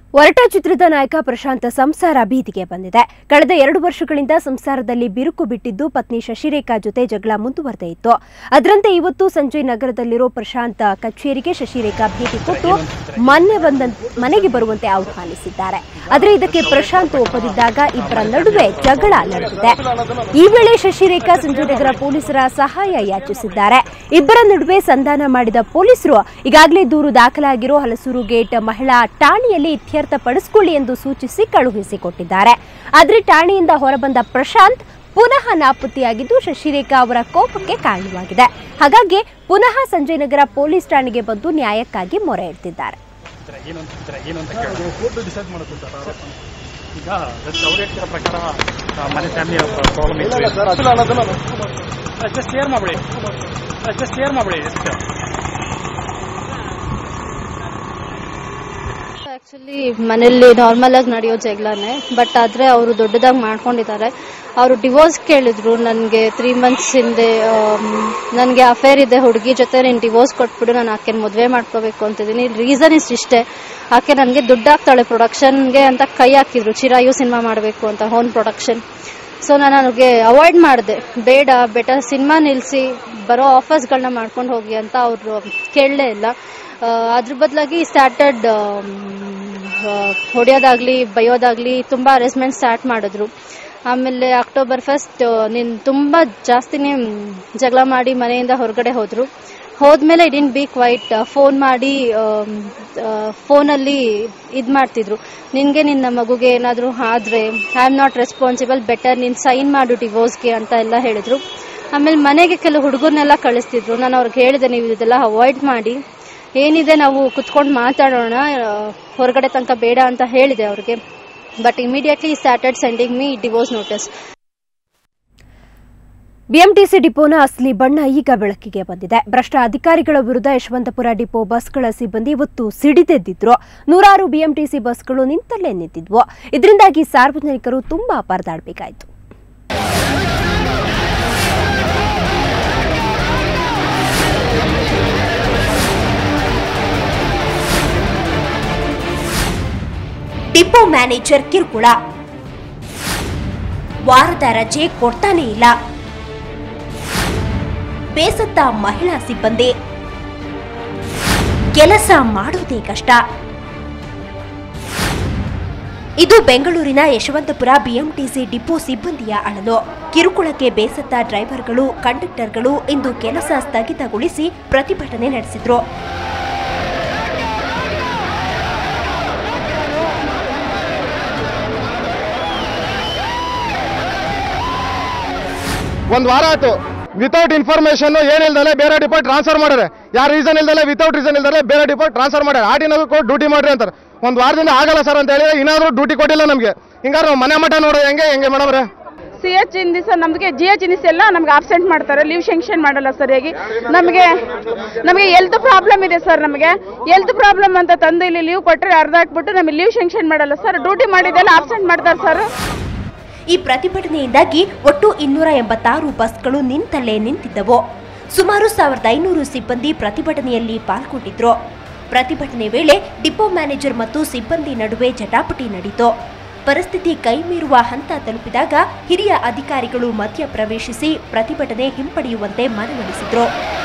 ಒರಟ ಚಿತ್ರದ ನಾಯಕ ಪ್ರಶಾಂತ್ ಸಂಸಾರ ಬೀದಿಗೆ ಬಂದಿದೆ ಕಳೆದ ಎರಡು ವರ್ಷಗಳಿಂದ ಸಂಸಾರದಲ್ಲಿ ಬಿರುಕು ಬಿಟ್ಟಿದ್ದು ಪತ್ನಿ ಶಶಿರೇಖಾ ಜೊತೆ ಜಗಳ ಮುಂದುವರೆದೇ ಇತ್ತು ಅದರಂತೆ ಇವತ್ತು ಸಂಜೆ ನಗರದಲ್ಲಿರೋ ಪ್ರಶಾಂತ್ ಕಚೇರಿಗೆ ಶಶಿರೇಖಾ ಭೇಟಿ ಕೊಟ್ಟು ಮೊನ್ನೆ ಬಂದ ಮನೆಗೆ ಬರುವಂತೆ ಆಹ್ವಾನಿಸಿದ್ದಾರೆ ಆದರೆ ಇದಕ್ಕೆ ಪ್ರಶಾಂತ್ ಒಪ್ಪದಿದ್ದಾಗ ಇಬ್ಬರ ನಡುವೆ ಜಗಳ ನಡೆದಿದೆ ಈ ವೇಳೆ ಶಶಿರೇಖಾ ಸಂಜಯನಗರ ಪೊಲೀಸರ ಸಹಾಯ ಯಾಚಿಸಿದ್ದಾರೆ ಇಬ್ಬರ ನಡುವೆ ಸಂಧಾನ ಮಾಡಿದ ಪೊಲೀಸರು ಈಗಾಗಲೇ ದೂರು ದಾಖಲಾಗಿರೋ ಹಲಸೂರು ಗೇಟ್ ಮಹಿಳಾ ಠಾಣೆಯಲ್ಲಿ ಇತ್ಯರ್ಥಪಡಿಸಿಕೊಳ್ಳಿ ಎಂದು ಸೂಚಿಸಿ ಕಳುಹಿಸಿಕೊಟ್ಟಿದ್ದಾರೆ ಆದರೆ ಠಾಣೆಯಿಂದ ಹೊರಬಂದ ಪ್ರಶಾಂತ್ ಪುನಃ ನಾಪತ್ತೆಯಾಗಿದ್ದು ಶಶಿರೇಖಾ ಅವರ ಕೋಪಕ್ಕೆ ಕಾರಣವಾಗಿದೆ ಹಾಗಾಗಿ ಪುನಃ ಸಂಜಯನಗರ ಪೊಲೀಸ್ ಠಾಣೆಗೆ ಬಂದು ನ್ಯಾಯಕ್ಕಾಗಿ ಮೊರೆ ಇಡ್ತಿದ್ದಾರೆ ಇದ್ರ ಏನು ಅಂತ ಇದ್ರ ಏನು ಅಂತ ಕೇಳಿ ಕೋರ್ಟ್ ಡಿಸೈಡ್ ಮಾಡುತ್ತೆ ಸರ್ ಈಗ ಜಸ್ಟ್ ಅವ್ರು ಹೇಳ್ತಿರೋ ಪ್ರಕಾರ ಆ, ಮನೆ ಫ್ಯಾಮಿಲಿ ಪ್ರಾಬ್ಲಮ್ ಇದೆ ಜಸ್ಟ್ ಶೇರ್ ಮಾಡ್ಬಿಡಿ ಜಸ್ಟ್ ಶೇರ್ ಮಾಡ್ಬಿಡಿ ಎಷ್ಟು ಆಕ್ಚುಲಿ ಮನೇಲಿ ನಾರ್ಮಲ್ ಆಗಿ ನಡೆಯೋ ಜಗಳನೆ ಬಟ್ ಆದ್ರೆ ಅವರು ದೊಡ್ಡದಾಗಿ ಮಾಡ್ಕೊಂಡಿದ್ದಾರೆ ಅವರು ಡಿವೋರ್ಸ್ ಕೇಳಿದ್ರು ನನಗೆ ತ್ರೀ ಮಂತ್ಸ್ ಹಿಂದೆ ನನಗೆ ಅಫೇರ್ ಇದೆ ಹುಡುಗಿ ಜೊತೆ ನೀನು ಡಿವೋರ್ಸ್ ಕೊಟ್ಬಿಡು ನಾನು ಆಕೆ ಮದುವೆ ಮಾಡ್ಕೋಬೇಕು ಅಂತಿದ್ದೀನಿ ರೀಸನ್ ಇಷ್ಟು ಇಷ್ಟೇ ಆಕೆ ನನಗೆ ದುಡ್ಡು ಹಾಕ್ತಾಳೆ ಪ್ರೊಡಕ್ಷನ್ಗೆ ಅಂತ ಕೈ ಹಾಕಿದ್ರು ಚಿರಾಯು ಸಿನಿಮಾ ಮಾಡಬೇಕು ಅಂತ ಹೋನ್ ಪ್ರೊಡಕ್ಷನ್ ಸೊ ನಾನು ಅವ್ರಿಗೆ ಅವಾಯ್ಡ್ ಮಾಡಿದೆ ಬೇಡ ಬೆಟರ್ ಸಿನಿಮಾ ನಿಲ್ಲಿಸಿ ಬರೋ ಆಫರ್ಸ್ಗಳನ್ನ ಮಾಡ್ಕೊಂಡು ಹೋಗಿ ಅಂತ ಅವರು ಕೇಳಲೇ ಇಲ್ಲ ಆ, ಅದ್ರ ಬದಲಾಗಿ ಸ್ಟಾರ್ಟೆಡ್ ಹೊಡೆಯೋದಾಗ್ಲಿ ಬೈಯೋದಾಗ್ಲಿ ತುಂಬಾ ಅರೇಂಜ್ಮೆಂಟ್ ಸ್ಟಾರ್ಟ್ ಮಾಡಿದ್ರು ಆಮೇಲೆ ಅಕ್ಟೋಬರ್ ಫಸ್ಟ್ ನೀನು ತುಂಬಾ ಜಾಸ್ತಿನೇ ಮ್, ಜಗಳ ಮಾಡಿ ಮನೆಯಿಂದ ಹೊರಗಡೆ ಹೋದ್ರು ಹೋದ್ಮೇಲೆ ಇಡಿನ್ ಬಿ ಕ್ವೈಟ್ ಫೋನ್ ಮಾಡಿ ಫೋನಲ್ಲಿ ಇದು ಮಾಡ್ತಿದ್ರು ನಿನ್ಗೆ ನಿನ್ನ ಮಗುಗೆ ಏನಾದರೂ ಆದ್ರೆ I am not responsible better ನೀನು ಸೈನ್ ಮಾಡು ಡಿವೋರ್ಸ್ಗೆ ಅಂತ ಎಲ್ಲ ಹೇಳಿದ್ರು ಆಮೇಲೆ ಮನೆಗೆ ಕೆಲವು ಹುಡುಗರನ್ನೆಲ್ಲ ಕಳಿಸ್ತಿದ್ರು ನಾನು ಅವ್ರಿಗೆ ಹೇಳಿದೆ ನೀವು ಇದೆಲ್ಲ ಅವಾಯ್ಡ್ ಮಾಡಿ ಏನಿದೆ ನಾವು ಕುತ್ಕೊಂಡು ಮಾತಾಡೋಣ ಆ, ಹೊರಗಡೆ ತನಕ ಬೇಡ ಅಂತ ಹೇಳಿದೆ ಅವ್ರಿಗೆ but immediately started sending me divorce notice BMTC ಡಿಪೋನ ಅಸಲಿ ಬಣ್ಣ ಈಗ ಬೆಳಕಿಗೆ ಬಂದಿದೆ ಭ್ರಷ್ಟ ಅಧಿಕಾರಿಗಳ ವಿರುದ್ಧ ಯಶವಂತಪುರ ಡಿಪೋ ಬಸ್ಗಳ ಸಿಬ್ಬಂದಿ ಇವತ್ತು ಸಿಡಿದೆದ್ದಿದ್ರು ನೂರಾರು ಬಿಎಂಟಿಸಿ ಬಸ್ಗಳು ನಿಂತಲ್ಲೇ ನಿಂತಿದ್ವು ಇದರಿಂದಾಗಿ ಸಾರ್ವಜನಿಕರು ತುಂಬಾ ಪರದಾಡಬೇಕಾಯಿತು ಡಿಪೋ ಮ್ಯಾನೇಜರ್ ಕಿರುಕುಳ ವಾರದ ರಜೆ ಕೊಡ್ತಾನೆ ಇಲ್ಲ ಬೇಸತ್ತ ಮಹಿಳಾ ಸಿಬ್ಬಂದಿ ಕೆಲಸ ಮಾಡುವುದೇ ಕಷ್ಟ ಇದು ಬೆಂಗಳೂರಿನ ಯಶವಂತಪುರ ಬಿಎಂಟಿಸಿ ಡಿಪೋ ಸಿಬ್ಬಂದಿಯ ಅಳಲು ಕಿರುಕುಳಕ್ಕೆ ಬೇಸತ್ತ ಡ್ರೈವರ್ಗಳು ಕಂಡಕ್ಟರ್ಗಳು ಇಂದು ಕೆಲಸ ಸ್ಥಗಿತಗೊಳಿಸಿ ಪ್ರತಿಭಟನೆ ನಡೆಸಿದ್ರು ಒಂದ್ ವಾರ ಆಯ್ತು ವಿತೌಟ್ ಇನ್ಫಾರ್ಮೇಶನ್ ಏನಿಲ್ದಲೆ ಬೇರೆ ಡಿಪಾರ್ಟ್ ಟ್ರಾನ್ಸ್ಫರ್ ಮಾಡ್ಯಾರೆ ಯಾರು ರೀಸನ್ ಇಲ್ದಲೆ ವಿತೌಟ್ ರೀಸನ್ ಇಲ್ದಲೆ ಬೇರೆ ಡಿಪಾರ್ಟ್ ಟ್ರಾನ್ಸ್ಫರ್ ಮಾಡ್ಯಾರ ಆಟಿನಾಗ ಕೊಟ್ಟು ಡ್ಯೂಟಿ ಮಾಡ್ರಿ ಅಂತಾರೆ ಒಂದ್ ವಾರದಿಂದ ಆಗಲ್ಲ ಸರ್ ಅಂತ ಹೇಳಿ ಇನ್ನಾದ್ರೂ ಡ್ಯೂಟಿ ಕೊಟ್ಟಿಲ್ಲ ನಮಗೆ ಹಿಂಗಾರು ನಾವು ಮನೆ ಮಠ ನೋಡೋದು ಹೆಂಗೆ ಹೆಂಗೆ ಮೇಡಮ್ ರೇ ಸಿ ಎಚ್ ಇನ್ ದಿವಸ ನಮಗೆ ಜಿ ಎಚ್ ಇನ್ ಎಲ್ಲ ನಮ್ಗೆ ಆಬ್ಸೆಂಟ್ ಮಾಡ್ತಾರೆ ಲೀವ್ ಶೆಂಕ್ಷನ್ ಮಾಡಲ್ಲ ಸರಿಯಾಗಿ ನಮಗೆ ನಮಗೆ ಎಲ್ತ್ ಪ್ರಾಬ್ಲಮ್ ಇದೆ ಸರ್ ನಮಗೆ ಎಲ್ತ್ ಪ್ರಾಬ್ಲಮ್ ಅಂತ ತಂದು ಇಲ್ಲಿ ಲೀವ್ ಕೊಟ್ಟರೆ ಅರ್ಧ ಹಾಕ್ಬಿಟ್ಟು ನಮಗೆ ಲೀವ್ ಶೆಂಕ್ಷನ್ ಮಾಡಲ್ಲ ಸರ್ ಡ್ಯೂಟಿ ಮಾಡಿದ್ದೆಲ್ಲ ಆಬ್ಸೆಂಟ್ ಮಾಡ್ತಾರೆ ಸರ್ ಈ ಪ್ರತಿಭಟನೆಯಿಂದಾಗಿ ಒಟ್ಟು ಇನ್ನೂರ ಎಂಬತ್ತಾರು ಬಸ್ಗಳು ನಿಂತಲ್ಲೇ ನಿಂತಿದ್ದವು ಸುಮಾರು ಸಾವಿರದ ಐನೂರು ಸಿಬ್ಬಂದಿ ಪ್ರತಿಭಟನೆಯಲ್ಲಿ ಪಾಲ್ಗೊಂಡಿದ್ರು ಪ್ರತಿಭಟನೆ ವೇಳೆ ಡಿಪೋ ಮ್ಯಾನೇಜರ್ ಮತ್ತು ಸಿಬ್ಬಂದಿ ನಡುವೆ ಜಟಾಪಟಿ ನಡೆಯಿತು ಪರಿಸ್ಥಿತಿ ಕೈಮೀರುವ ಹಂತ ತಲುಪಿದಾಗ ಹಿರಿಯ ಅಧಿಕಾರಿಗಳು ಮಧ್ಯ ಪ್ರವೇಶಿಸಿ ಪ್ರತಿಭಟನೆ ಹಿಂಪಡೆಯುವಂತೆ ಮನವೊಲಿಸಿದ್ರು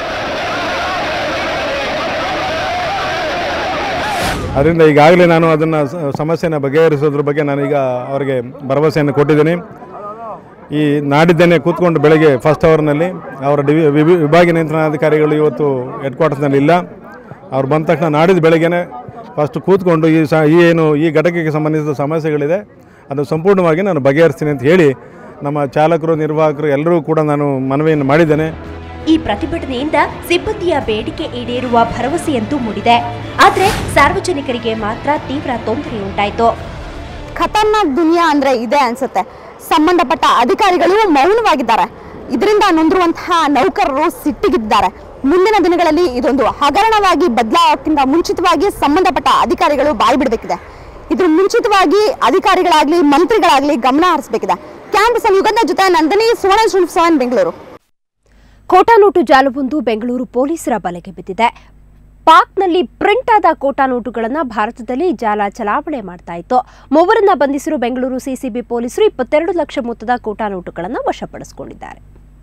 ಅದರಿಂದ ಈಗಾಗಲೇ ನಾನು ಅದನ್ನು ಸಮಸ್ಯೆನ ಬಗೆಹರಿಸೋದ್ರ ಬಗ್ಗೆ ನಾನೀಗ ಅವರಿಗೆ ಭರವಸೆಯನ್ನು ಕೊಟ್ಟಿದ್ದೀನಿ ಈ ನಾಡಿದ್ದೇನೆ ಕೂತ್ಕೊಂಡು ಬೆಳಗ್ಗೆ ಫಸ್ಟ್ ಅವರ್ನಲ್ಲಿ ಅವರ ಡಿವಿ ವಿಭಿ- ವಿಭಾಗೀಯ ನಿಯಂತ್ರಣಾಧಿಕಾರಿಗಳು ಇವತ್ತು ಹೆಡ್ ಕ್ವಾರ್ಟರ್ಸ್ನಲ್ಲಿ ಇಲ್ಲ ಅವ್ರು ಬಂದ ತಕ್ಷಣ ನಾಡಿದ್ದು ಬೆಳಗ್ಗೆನೆ ಫಸ್ಟ್ ಕೂತ್ಕೊಂಡು ಈ ಸ ಈ ಏನು ಈ ಘಟಕಕ್ಕೆ ಸಂಬಂಧಿಸಿದ ಸಮಸ್ಯೆಗಳಿದೆ ಅದು ಸಂಪೂರ್ಣವಾಗಿ ನಾನು ಬಗೆಹರಿಸ್ತೀನಿ ಅಂತ ಹೇಳಿ ನಮ್ಮ ಚಾಲಕರು ನಿರ್ವಾಹಕರು ಎಲ್ಲರೂ ಕೂಡ ನಾನು ಮನವಿಯನ್ನು ಮಾಡಿದ್ದೇನೆ ಈ ಪ್ರತಿಭಟನೆಯಿಂದ ಸಿಬ್ಬಂದಿಯ ಬೇಡಿಕೆ ಈಡೇರುವ ಭರವಸೆಯಂತೂ ಮೂಡಿದೆ ಆದರೆ ಸಾರ್ವಜನಿಕರಿಗೆ ಮಾತ್ರ ತೀವ್ರ ತೊಂದರೆ ಉಂಟಾಯಿತು ಖತರ್ನಾಕ್ ದುನಿಯಾ ಅಂದ್ರೆ ಇದೆ ಅನ್ಸುತ್ತೆ ಸಂಬಂಧಪಟ್ಟ ಅಧಿಕಾರಿಗಳು ಮೌನವಾಗಿದ್ದಾರೆ ಇದರಿಂದ ನೊಂದಿರುವಂತಹ ನೌಕರರು ಸಿಟ್ಟಿಗಿದ್ದಾರೆ ಮುಂದಿನ ದಿನಗಳಲ್ಲಿ ಇದೊಂದು ಹಗರಣವಾಗಿ ಬದಲಾವಕ್ಕಿಂತ ಮುಂಚಿತವಾಗಿ ಸಂಬಂಧಪಟ್ಟ ಅಧಿಕಾರಿಗಳು ಬಾಯಿ ಬಿಡಬೇಕಿದೆ ಇದ್ರ ಮುಂಚಿತವಾಗಿ ಅಧಿಕಾರಿಗಳಾಗ್ಲಿ ಮಂತ್ರಿಗಳಾಗ್ಲಿ ಗಮನ ಹರಿಸಬೇಕಿದೆ ಕ್ಯಾಂಪಸ್ ಯುಗದ ಜೊತೆ ನಂದಿನಿ ಸುವರ್ಣ ಸೆವೆನ್ ಬೆಂಗಳೂರು ಖೋಟಾ ನೋಟು ಜಾಲವೊಂದು ಬೆಂಗಳೂರು ಪೊಲೀಸರ ಬಲೆಗೆ ಬಿದ್ದಿದೆ ಪಾಕ್ನಲ್ಲಿ ಪ್ರಿಂಟ್ ಆದ ಕೋಟಾ ನೋಟುಗಳನ್ನು ಭಾರತದಲ್ಲಿ ಜಾಲ ಚಲಾವಣೆ ಮಾಡ್ತಾ ಇತ್ತು ಮೂವರನ್ನ ಬಂಧಿಸಿರುವ ಬೆಂಗಳೂರು ಸಿಸಿಬಿ ಪೊಲೀಸರು ಇಪ್ಪತ್ತೆರಡು ಲಕ್ಷ ಮೊತ್ತದ ಕೋಟಾ ನೋಟುಗಳನ್ನು ವಶಪಡಿಸಿಕೊಂಡಿದ್ದಾರೆ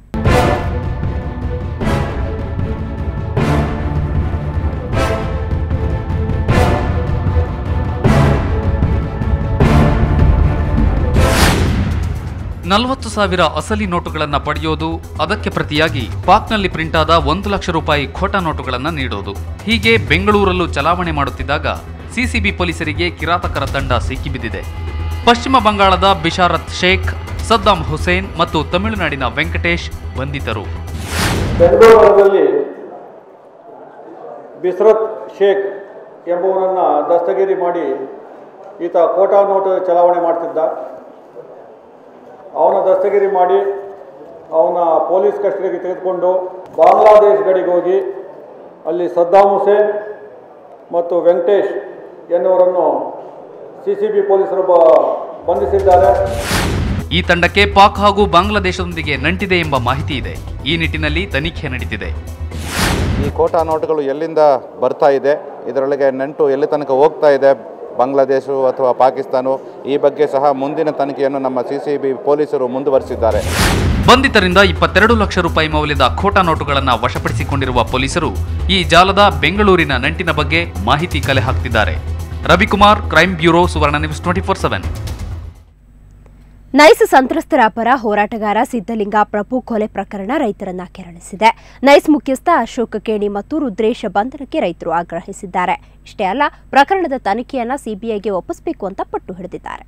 ನಲವತ್ತು ಸಾವಿರ ಅಸಲಿ ನೋಟುಗಳನ್ನು ಪಡೆಯೋದು ಅದಕ್ಕೆ ಪ್ರತಿಯಾಗಿ ಪಾಕ್ನಲ್ಲಿ ಪ್ರಿಂಟ್ ಆದ ಒಂದು ಲಕ್ಷ ರೂಪಾಯಿ ಖೋಟಾ ನೋಟುಗಳನ್ನು ನೀಡೋದು ಹೀಗೆ ಬೆಂಗಳೂರಲ್ಲೂ ಚಲಾವಣೆ ಮಾಡುತ್ತಿದ್ದಾಗ ಸಿಸಿಬಿ ಪೊಲೀಸರಿಗೆ ಕಿರಾತಕರ ತಂಡ ಸಿಕ್ಕಿಬಿದ್ದಿದೆ ಪಶ್ಚಿಮ ಬಂಗಾಳದ ಬಿಶಾರತ್ ಶೇಖ್ ಸದ್ದಾಂ ಹುಸೇನ್ ಮತ್ತು ತಮಿಳುನಾಡಿನ ವೆಂಕಟೇಶ್ ಬಂಧಿತರು ಬೆಂಗಳೂರಲ್ಲಿ ಬಿಸ್ರತ್ ಶೇಖ್ ಎಂಬುವನನ್ನು ದಸ್ತಗಿರಿ ಮಾಡಿ ಈತ ಕೋಟಾ ನೋಟು ಚಲಾವಣೆ ಮಾಡ್ತಿದ್ದ ಅವನ ದಸ್ತಗಿರಿ ಮಾಡಿ ಅವನ ಪೊಲೀಸ್ ಕಸ್ಟಡಿಗೆ ತೆಗೆದುಕೊಂಡು ಬಾಂಗ್ಲಾದೇಶ್ ಗಡಿಗೆ ಹೋಗಿ ಅಲ್ಲಿ ಸದ್ದಾಂ ಹುಸೇನ್ ಮತ್ತು ವೆಂಕಟೇಶ್ ಎನ್ನುವರನ್ನು ಸಿ ಸಿ ಬಿ ಪೊಲೀಸರು ಬ ಬಂಧಿಸಿದ್ದಾರೆ ಈ ತಂಡಕ್ಕೆ ಪಾಕ್ ಹಾಗೂ ಬಾಂಗ್ಲಾದೇಶದೊಂದಿಗೆ ನಂಟಿದೆ ಎಂಬ ಮಾಹಿತಿ ಇದೆ ಈ ನಿಟ್ಟಿನಲ್ಲಿ ತನಿಖೆ ನಡೀತಿದೆ ಈ ಕೋಟಾ ನೋಟುಗಳು ಎಲ್ಲಿಂದ ಬರ್ತಾ ಇದೆ ಇದರೊಳಗೆ ನಂಟು ಎಲ್ಲಿ ತನಕ ಹೋಗ್ತಾ ಇದೆ ಬಾಂಗ್ಲಾದೇಶ ಅಥವಾ ಪಾಕಿಸ್ತಾನ ಈ ಬಗ್ಗೆ ಸಹ ಮುಂದಿನ ತನಿಖೆಯನ್ನು ನಮ್ಮ ಸಿ ಸಿ ಬಿ ಪೊಲೀಸರು ಮುಂದುವರಿಸಿದ್ದಾರೆ ಬಂಧಿತರಿಂದ ಇಪ್ಪತ್ತೆರಡು ಲಕ್ಷ ರೂಪಾಯಿ ಮೌಲ್ಯದ ಖೋಟಾ ನೋಟುಗಳನ್ನು ವಶಪಡಿಸಿಕೊಂಡಿರುವ ಪೊಲೀಸರು ಈ ಜಾಲದ ಬೆಂಗಳೂರಿನ ನಂಟಿನ ಬಗ್ಗೆ ಮಾಹಿತಿ ಕಲೆ ಹಾಕ್ತಿದ್ದಾರೆ Ravikumar crime bureau Suvarna news twenty four seven NICE ಸಂತ್ರಸ್ತರ ಪರ ಹೋರಾಟಗಾರ ಸಿದ್ದಲಿಂಗ ಪ್ರಭು ಕೊಲೆ ಪ್ರಕರಣ ರೈತರನ್ನ ಕೆರಳಿಸಿದೆ ನೈಸ್ ಮುಖ್ಯಸ್ಥ ಅಶೋಕ್ ಕೇಣಿ ಮತ್ತು ರುದ್ರೇಶ್ ಬಂಧನಕ್ಕೆ ರೈತರು ಆಗ್ರಹಿಸಿದ್ದಾರೆ ಇಷ್ಟೇ ಅಲ್ಲ ಪ್ರಕರಣದ ತನಿಖೆಯನ್ನ ಸಿಬಿಐಗೆ ಒಪ್ಪಿಸಬೇಕು ಅಂತ ಪಟ್ಟು ಹಿಡಿದಿದ್ದಾರೆ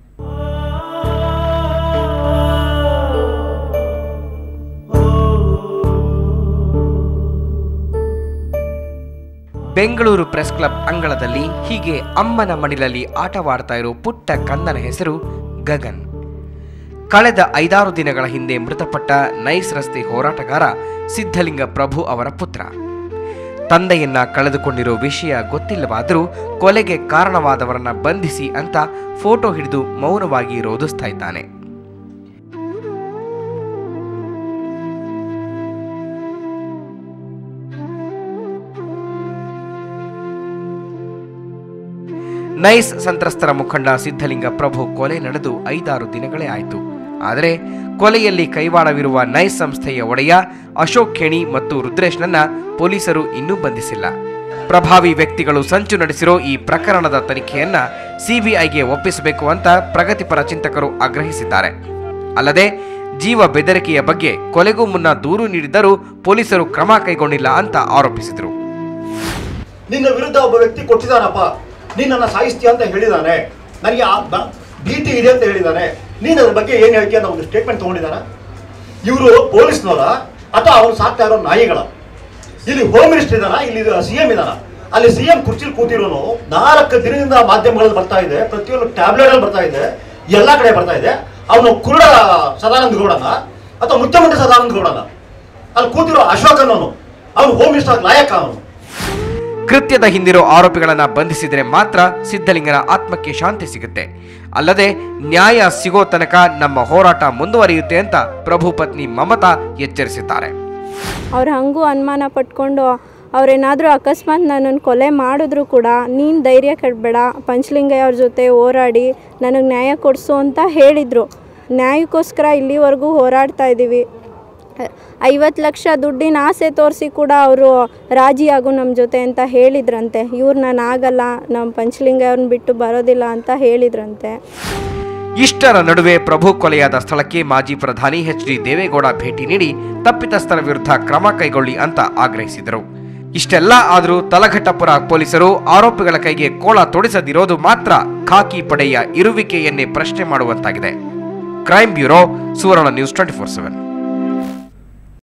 ಬೆಂಗಳೂರು ಪ್ರೆಸ್ ಕ್ಲಬ್ ಅಂಗಳದಲ್ಲಿ ಹೀಗೆ ಅಮ್ಮನ ಮಡಿಲಲ್ಲಿ ಆಟವಾಡ್ತಾ ಇರೋ ಪುಟ್ಟ ಕಂದನ ಹೆಸರು ಗಗನ್ ಕಳೆದ ಐದಾರು ದಿನಗಳ ಹಿಂದೆ ಮೃತಪಟ್ಟ ನೈಸ್ ರಸ್ತೆ ಹೋರಾಟಗಾರ ಸಿದ್ಧಲಿಂಗ ಪ್ರಭು ಅವರ ಪುತ್ರ ತಂದೆಯನ್ನ ಕಳೆದುಕೊಂಡಿರೋ ವಿಷಯ ಗೊತ್ತಿಲ್ಲವಾದರೂ ಕೊಲೆಗೆ ಕಾರಣವಾದವರನ್ನ ಬಂಧಿಸಿ ಅಂತ ಫೋಟೋ ಹಿಡಿದು ಮೌನವಾಗಿ ರೋಧಿಸ್ತಾ ಇದ್ದಾನೆ ನೈಸ್ ಸಂತ್ರಸ್ತರ ಮುಖಂಡ ಸಿದ್ಧಲಿಂಗ ಪ್ರಭು ಕೊಲೆ ನಡೆದು ಐದಾರು ದಿನಗಳೇ ಆಯಿತು ಆದರೆ ಕೊಲೆಯಲ್ಲಿ ಕೈವಾಡವಿರುವ ನೈಸ್ ಸಂಸ್ಥೆಯ ಒಡೆಯ ಅಶೋಕ್ ಖೇಣಿ ಮತ್ತು ರುದ್ರೇಶ್ನನ್ನ ಪೊಲೀಸರು ಇನ್ನೂ ಬಂಧಿಸಿಲ್ಲ ಪ್ರಭಾವಿ ವ್ಯಕ್ತಿಗಳು ಸಂಚು ನಡೆಸಿರೋ ಈ ಪ್ರಕರಣದ ತನಿಖೆಯನ್ನ ಸಿಬಿಐಗೆ ಒಪ್ಪಿಸಬೇಕು ಅಂತ ಪ್ರಗತಿಪರ ಚಿಂತಕರು ಆಗ್ರಹಿಸಿದ್ದಾರೆ ಅಲ್ಲದೆ ಜೀವ ಬೆದರಿಕೆಯ ಬಗ್ಗೆ ಕೊಲೆಗೂ ಮುನ್ನ ದೂರು ನೀಡಿದರೂ ಪೊಲೀಸರು ಕ್ರಮ ಕೈಗೊಂಡಿಲ್ಲ ಅಂತ ಆರೋಪಿಸಿದರು ನಿನ್ನ ವಿರುದ್ಧ ಒಬ್ಬ ವ್ಯಕ್ತಿ ಕೊಟ್ಟಿದ್ದಾನಪ್ಪ ನಿನ್ನನ್ನು ಸಾಯಿಸ್ತೀಯ ಅಂತ ಹೇಳಿದಾನೆ ನನಗೆ ಆ ಬ- ಭೀತಿ ಇದೆ ಅಂತ ಹೇಳಿದಾನೆ ನೀನು ಅದ್ರ ಬಗ್ಗೆ ಏನು ಹೇಳ್ತೀಯ ಅಂತ ಒಂದು ಸ್ಟೇಟ್ಮೆಂಟ್ ತಗೊಂಡಿದ್ದಾನ ಇವರು ಪೊಲೀಸ್ನವರ ಅಥವಾ ಅವ್ರು ಸಾಕ್ತಾ ಇರೋ ನಾಯಿಗಳ ಇಲ್ಲಿ ಹೋಮ್ ಮಿನಿಸ್ಟರ್ ಇದಾನ ಇಲ್ಲಿ ಸಿ ಎಂ ಇದಾನ ಅಲ್ಲಿ ಸಿ ಎಂ ಕುರ್ಚಿಲಿ ಕೂತಿರೋನು ನಾಲ್ಕು ದಿನದಿಂದ ಮಾಧ್ಯಮಗಳಲ್ಲಿ ಬರ್ತಾ ಇದೆ ಪ್ರತಿಯೊಂದು ಟ್ಯಾಬ್ಲೆಟ್ ಅಲ್ಲಿ ಬರ್ತಾ ಇದೆ ಎಲ್ಲ ಕಡೆ ಬರ್ತಾ ಇದೆ ಅವನು ಕುರುಡ ಸದಾನಂದ ಗೌಡನ ಅಥವಾ ಮುಖ್ಯಮಂತ್ರಿ ಸದಾನಂದ ಗೌಡನ ಅಲ್ಲಿ ಕೂತಿರೋ ಅಶೋಕನ್ ಅವನು ಅವನು ಹೋಮ್ ಮಿನಿಸ್ಟರ್ ಲಾಯಕ ಅವನು ಕೃತ್ಯದ ಹಿಂದಿರೋ ಆರೋಪಿಗಳನ್ನ ಬಂಧಿಸಿದರೆ ಮಾತ್ರ ಸಿದ್ಧಲಿಂಗನ ಆತ್ಮಕ್ಕೆ ಶಾಂತಿ ಸಿಗುತ್ತೆ ಅಲ್ಲದೆ ನ್ಯಾಯ ಸಿಗೋ ತನಕ ನಮ್ಮ ಹೋರಾಟ ಮುಂದುವರಿಯುತ್ತೆ ಅಂತ ಪ್ರಭು ಪತ್ನಿ ಮಮತಾ ಎಚ್ಚರಿಸಿದ್ದಾರೆ ಅವ್ರು ಹಂಗೂ ಅನುಮಾನ ಪಟ್ಕೊಂಡು ಅವ್ರೇನಾದರೂ ಅಕಸ್ಮಾತ್ ನನ್ನನ್ನು ಕೊಲೆ ಮಾಡಿದ್ರು ಕೂಡ ನೀನು ಧೈರ್ಯ ಕೆಡಬೇಡ ಪಂಚಲಿಂಗಯ್ಯ ಅವ್ರ ಜೊತೆ ಹೋರಾಡಿ ನನಗೆ ನ್ಯಾಯ ಕೊಡಿಸು ಅಂತ ಹೇಳಿದರು ನ್ಯಾಯಕ್ಕೋಸ್ಕರ ಇಲ್ಲಿವರೆಗೂ ಹೋರಾಡ್ತಾ ಇದ್ದೀವಿ ಐವತ್ತು ಲಕ್ಷ ದುಡ್ಡಿನ ಆಸೆ ತೋರಿಸಿ ಕೂಡ ಅವರು ರಾಜಿಯಾಗು ನಮ್ಮ ಜೊತೆ ಅಂತ ಹೇಳಿದ್ರಂತೆ ಇವ್ರು ನಾನು ಆಗಲ್ಲ ನಮ್ಮ ಪಂಚಲಿಂಗಯ್ಯ ಅವ್ರನ್ನ ಬಿಟ್ಟು ಬರೋದಿಲ್ಲ ಅಂತ ಹೇಳಿದ್ರಂತೆ ಇಷ್ಟರ ನಡುವೆ ಪ್ರಭು ಕೊಲೆಯಾದ ಸ್ಥಳಕ್ಕೆ ಮಾಜಿ ಪ್ರಧಾನಿ ಎಚ್ ಡಿ ದೇವೇಗೌಡ ಭೇಟಿ ನೀಡಿ ತಪ್ಪಿತಸ್ಥರ ವಿರುದ್ಧ ಕ್ರಮ ಕೈಗೊಳ್ಳಿ ಅಂತ ಆಗ್ರಹಿಸಿದರು ಇಷ್ಟೆಲ್ಲ ಆದರೂ ತಲಘಟ್ಟಪುರ ಪೊಲೀಸರು ಆರೋಪಿಗಳ ಕೈಗೆ ಕೋಳ ತೊಡಿಸದಿರೋದು ಮಾತ್ರ ಖಾಕಿ ಪಡೆಯ ಇರುವಿಕೆಯನ್ನೇ ಪ್ರಶ್ನೆ ಮಾಡುವಂತಾಗಿದೆ crime bureau Suvarna news twenty four seven